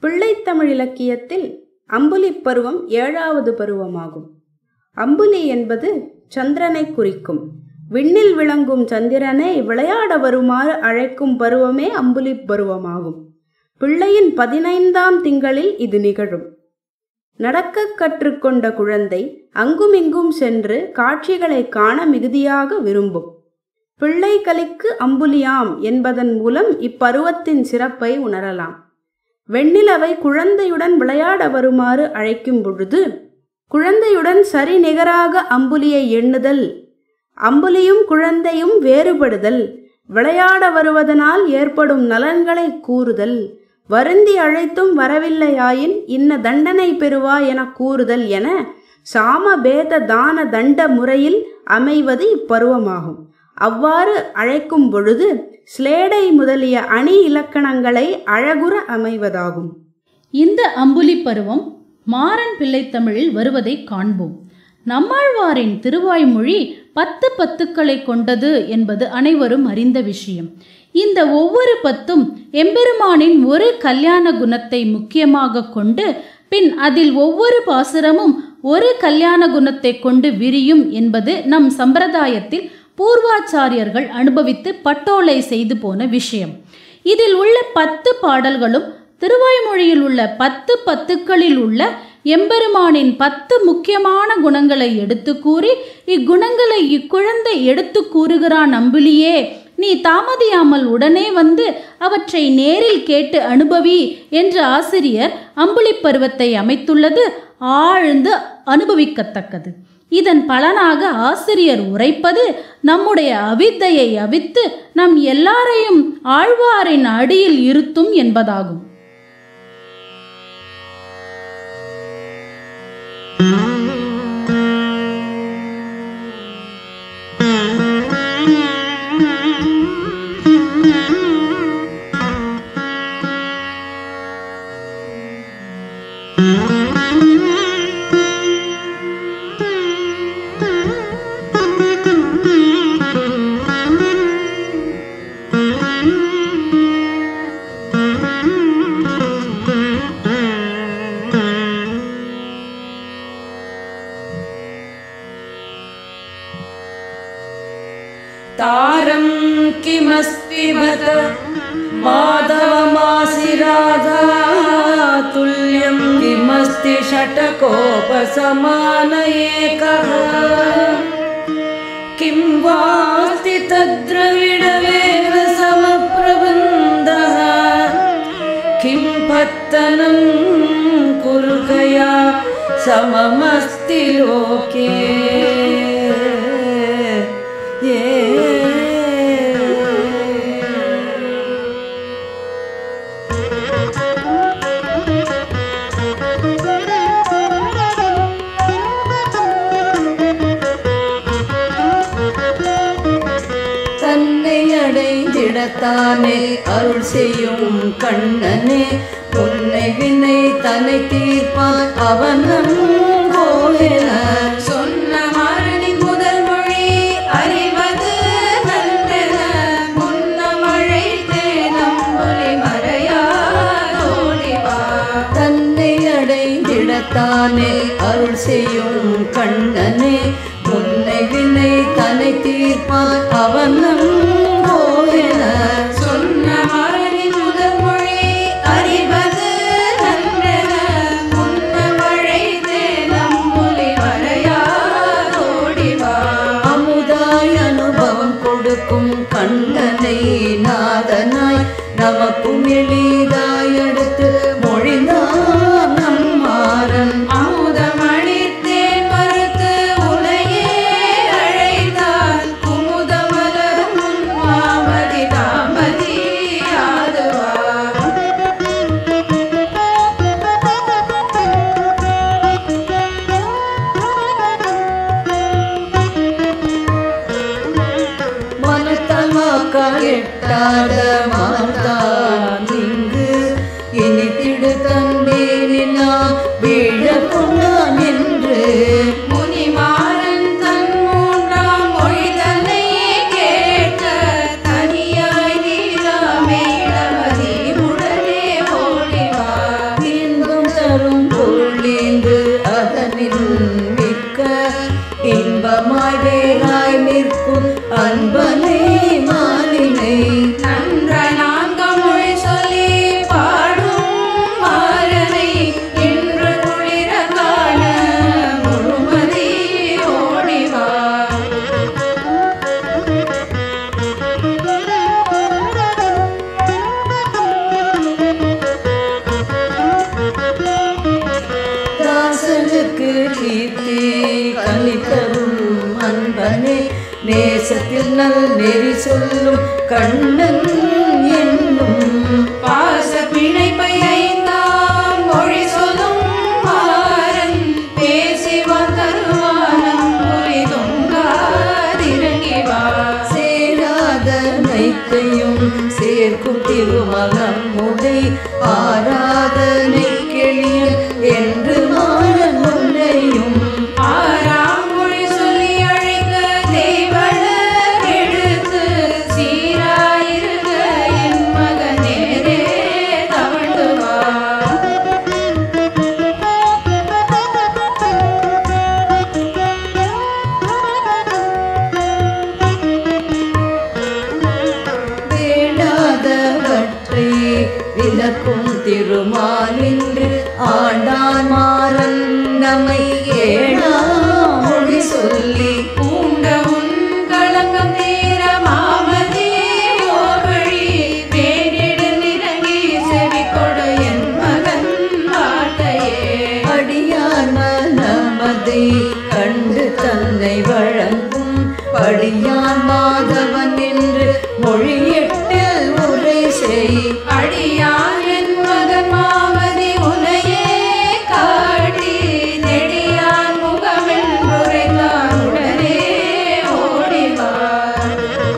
பிள்ளைத்தமிழ் இலக்கியத்தில் அம்புலிப் பருவம் ஏழாவது பருவமாகும் அம்புலி என்பது சந்திரனை குறிக்கும் விண்ணில் விளங்கும் சந்திரனை விளையாட வருமாறு அழைக்கும் பருவமே அம்புலிப் பருவமாகும் பிள்ளையின் பதினைந்தாம் திங்களில் இது நிகழும் நடக்கக் கற்றுக்கொண்ட குழந்தை அங்குமிங்கும் சென்று காட்சிகளை காண மிகுதியாக விரும்பும் பிள்ளை கலிக்கு அம்புலியாம் என்பதன் மூலம் இப்பருவத்தின் சிறப்பை உணரலாம் வெண்ணிலவை குழந்தையுடன் விளையாட வருமாறு அழைக்கும் பொழுது குழந்தையுடன் சரி நிகராக அம்புலியை எண்ணுதல் அம்புலியும் குழந்தையும் வேறுபடுதல் விளையாட வருவதனால் ஏற்படும் நலன்களை கூறுதல் வருந்தி அழைத்தும் வரவில்லையாயின் இன்ன தண்டனை பெறுவா என கூறுதல் என சாமபேத தான தண்ட முறையில் அமைவது இப்பருவமாகும் அவ்வாறு அழைக்கும் பொழுது ஸ்லேடை முதலிய அணி இலக்கணங்களை அழகுற அமைவதாகும் இந்த அம்புலி பருவம் மாறன் பிள்ளைத்தமிழில் வருவதை காண்போம் நம்மாழ்வாரின் திருவாய்மொழி பத்து பத்துக்களை கொண்டது என்பது அனைவரும் அறிந்த விஷயம் இந்த ஒவ்வொரு பத்தும் எம்பெருமானின் ஒரு கல்யாண குணத்தை முக்கியமாக கொண்டு பின் அதில் ஒவ்வொரு பாசுரமும் ஒரு கல்யாண குணத்தை கொண்டு விரியும் என்பது நம் சம்பிரதாயத்தில் பூர்வாச்சாரியர்கள் அனுபவித்து பட்டோலை செய்து போன விஷயம் இதில் உள்ள பத்து பாடல்களும் திருவாய்மொழியில் உள்ள பத்து பத்துக்களில் உள்ள எம்பெருமானின் பத்து முக்கியமான குணங்களை எடுத்து கூறி இக்குணங்களை இக்குழந்தை எடுத்து கூறுகிறான் அம்புலியே நீ தாமதியாமல் உடனே வந்து அவற்றை நேரில் கேட்டு அனுபவி என்று ஆசிரியர் அம்புலி பருவத்தை அமைத்துள்ளது ஆழ்ந்து அனுபவிக்கத்தக்கது இதன் பலனாக ஆசிரியர் உரைப்பது நம்முடைய அவித்தையை அவித்து நம் எல்லாரையும் ஆழ்வாரின் அடியில் இருத்தும் என்பதாகும் तारं किमस्ति बत माधवमासिराधा तुल्यं किमस्ति षटकोपसमान एकः किं वास्ति तद्रविडवेव समप्रबन्धः किं पत्तनं कुरुकया सममस्ति लोके தன்னை அடைந்திடத்தானே அருள் செய்யும் கண்ணனே உன்னை வினை தன்னை தீர்ப்பான் அவனம் கோயன சொன்ன மரணி முதல் மொழி அறிவது நன்றென முன்ன மழை தேனம்பொலி மறையாதோடிவா தன்னை அடைந்திடத்தானே அருள் செய்யும் கண்ணனே உன்னை வினை தன்னை தீர்ப்பான் அவனம் கோயன சொன்ன மரணி முதல் மொழி அறிவது நன்றென முன்ன மழை தேனம்பொலி மறையாதோடிவா அமுதாய் அனுபவம் கொடுக்கும் கண்ணனை நாதனாய் நமக்கும் எளிதாய் அடுத்து மொழிந்தான் நம்மாறன் அமுதமளித்தேன் மறுத்து உனையே அழைத்தான் குமுதமலரும் உன் மாமதி தாமதி யாதுவா மனத்தல் வாக்கால் எட்டாத மாதான் இங்கு இனித்திட கீர்த்தி கலித்தரும் அன்பனே நேசத்தில் நல் நெறி சொல்லும் கண்ணன் என்னும் பாச பிணைப்பை ஐந்தாம் மொழி சொல்லும் மாறன் பேசி வந்தருவானம் புரிதுங்காதிறங்கி வா சேராத நைத்தையும் சேர்க்கும் திருமணம் முதை ஆராதனை கெளியன் என்று மாறன் முன்னையும் ஆறாம் மொழி சொல்லி அழைக்க தேவளர் எடுத்து சீராயிருக்க என் மகனேரே தவழ்ந்து வா வேண்டாதவற்றை விலக்கும் திருமாலின்று ஆண்டான் மாறன் நம்மை ஏழா மொழி சொல்லி பூண்ட உன் களங்கம் தீர மாமதே ஓர் வழி வேண்டிடு நிறங்கி செவி கொடு என் மகன் வார்த்தையே அடியார் மனமதை கண்டு தன்னை வழங்கும் படியான் மாதவன் என்று மொழியெட்டில் உரை செய் அடியான் என் மகன் மாமதி உனையே காட்டி நெடியான் முகமென் உரைத்தான் உடனே ஓடிவார்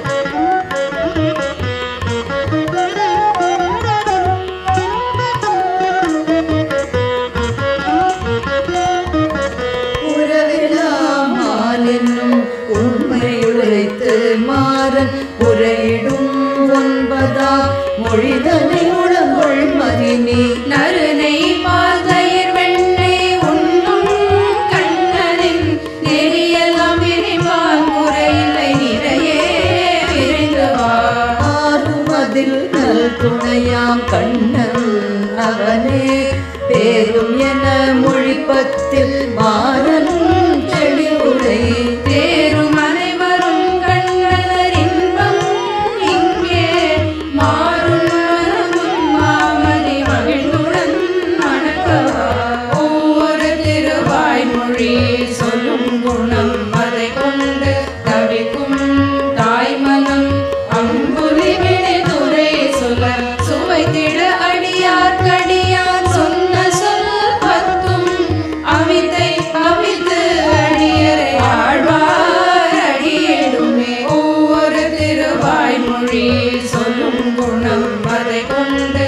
உறவிலாமால் என்னும் உண்மை உரைத்து மாறன் உரையிடும் ஒன்பதா மொழிதனை உளங்கொள் மதினி நறுனை பால் தயிர் வெண்ணெய் உண்ணும் கண்ணனின் நெறியெல்லாம் விரிவான் முறையில்லை நிறையே விரைந்து வா ஆறுமதில் நல் துணையாம் கண்ணன் அவனே பேரும் என மொழிப்பத்தில் மாறன் தெளிவுரை தேரும் அனைவரும் கண்ணலர் இன்பம் இங்கே மாறும் மனமும் மாமதி மகிழ்வுடன் மணக்கவா ஒவ்வொரு திருவாய்மொழி சொல்லும் குணம் அதை கொண்டு தவிக்கும் தாய்மனம் அம்புலி விழிதுரை சொல்ல சுவைத்திட அடியார் கடியார் சொன்ன சொல் பத்தும் அமிதை அமித்து அடியரை ஆழ்வார் அடியேடுமே ஒவ்வொரு திருவாய்மொழி சொல்லும் குணம் அதை கொண்டு